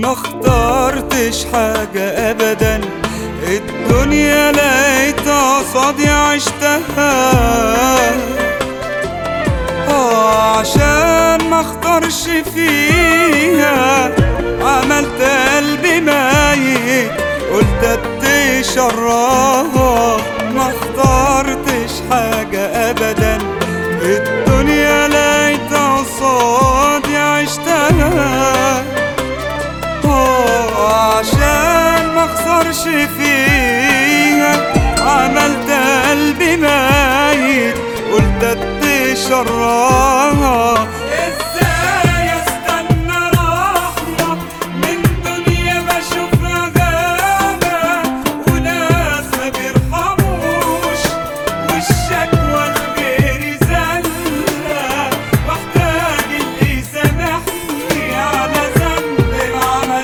ما اخترتش حاجة ابدا الدنيا لقيتها قصادي عشتها آه عشان ما اختارش فيها عملت قلبي ميت قلت ادي شراها ما اخترتش حاجة ابدا الدنيا لقيتها قصادي عشتها آه عشان ما اخسرش فيها عملت قلبي ميت قلت ادي شراها ازاي استنى رحمة من دنيا بشوفها غابة وناس ما بيرحموش والشكوى لغيري زلة واحتاج اللي يسامحني على ذنب ما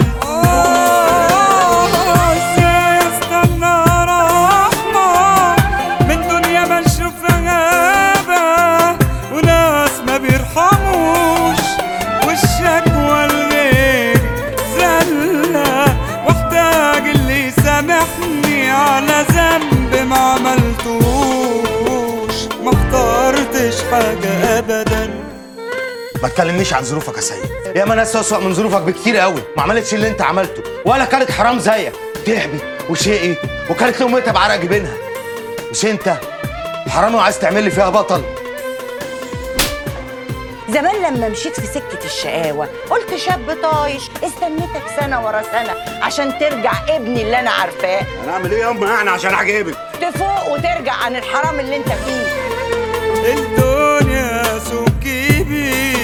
عملتوش ازاي استنى رحمة من دنيا بنشوفها غابة وناس ما بيرحموش والشكوى لغيري زلة واحتاج اللي يسامحني على ذنب ما عملتوش ما اخترتش حاجة ابدا ما تكلمنيش عن ظروفك يا سيد ياما ناس اسوأ من ظروفك بكتير قوي ما عملتش اللي انت عملته ولا كانت حرام زيك تعبت وشقت وكانت لقمتها بعرق جبينها مش انت حرامي وعايز تعمل لي فيها بطل زمان لما مشيت في سكة الشقاوة قلت شاب طايش استنيتك سنة ورا سنة عشان ترجع ابني اللي أنا عارفاه هنعمل ايه يا امي يعني عشان اعجبك تفوق وترجع عن الحرام اللي انت فيه الدنيا سوق كبير